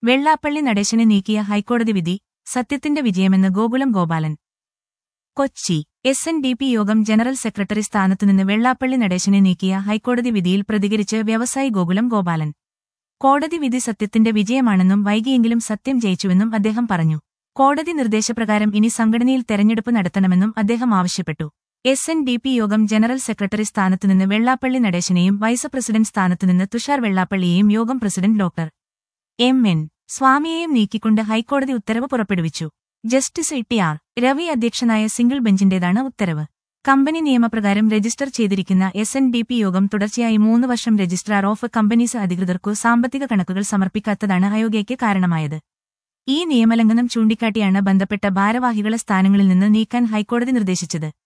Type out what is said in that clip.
വെള്ളാപ്പള്ളി നടേശനെ നീക്കിയ ഹൈക്കോടതി വിധി സത്യത്തിന്റെ വിജയമെന്ന് Gokulam Gopalan Kochi S N D P യോഗം ജനറൽ സെക്രട്ടറി സ്ഥാനത്തുനിന്ന് വെള്ളാപ്പള്ളി നടേശനെ നീക്കിയ ഹൈക്കോടതി വിധിയിൽ പ്രതികരിച്ച് വ്യവസായി ഗോകുലം ഗോപാലൻ കോടതി വിധി സത്യത്തിന്റെ വിജയമാണെന്നും വൈകിയെങ്കിലും സത്യം ജയിച്ചുവെന്നും അദ്ദേഹം പറഞ്ഞു കോടതി നിർദ്ദേശപ്രകാരം ഇനി സംഘടനയിൽ തെരഞ്ഞെടുപ്പ് നടത്തണമെന്നും അദ്ദേഹം ആവശ്യപ്പെട്ടു എസ് എൻ ഡി പി യോഗം ജനറൽ സെക്രട്ടറി സ്ഥാനത്തുനിന്ന് വെള്ളാപ്പള്ളി നടേശനെയും വൈസ് പ്രസിഡന്റ് സ്ഥാനത്തുനിന്ന് തുഷാർ വെള്ളാപ്പള്ളിയെയും യോഗം പ്രസിഡന്റ് ഡോക്ടർ എം എൻ സ്വാമിയെയും നീക്കിക്കൊണ്ട് ഹൈക്കോടതി ഉത്തരവ് പുറപ്പെടുവിച്ചു ജസ്റ്റിസ് ഇ ആർ രവി അധ്യക്ഷനായ സിംഗിൾ ബെഞ്ചിന്റേതാണ് ഉത്തരവ് കമ്പനി നിയമപ്രകാരം രജിസ്റ്റർ ചെയ്തിരിക്കുന്ന എസ് എൻ ഡി പി യോഗം തുടർച്ചയായി മൂന്ന് വർഷം രജിസ്ട്രാർ ഓഫ് കമ്പനീസ് അധികൃതർക്കു സാമ്പത്തിക കണക്കുകൾ സമർപ്പിക്കാത്തതാണ് അയോഗ്യയ്ക്ക് കാരണമായത് ഈ നിയമലംഘനം ചൂണ്ടിക്കാട്ടിയാണ് ബന്ധപ്പെട്ട ഭാരവാഹികളെ സ്ഥാനങ്ങളിൽ നിന്ന് നീക്കാൻ ഹൈക്കോടതി നിർദ്ദേശിച്ചത്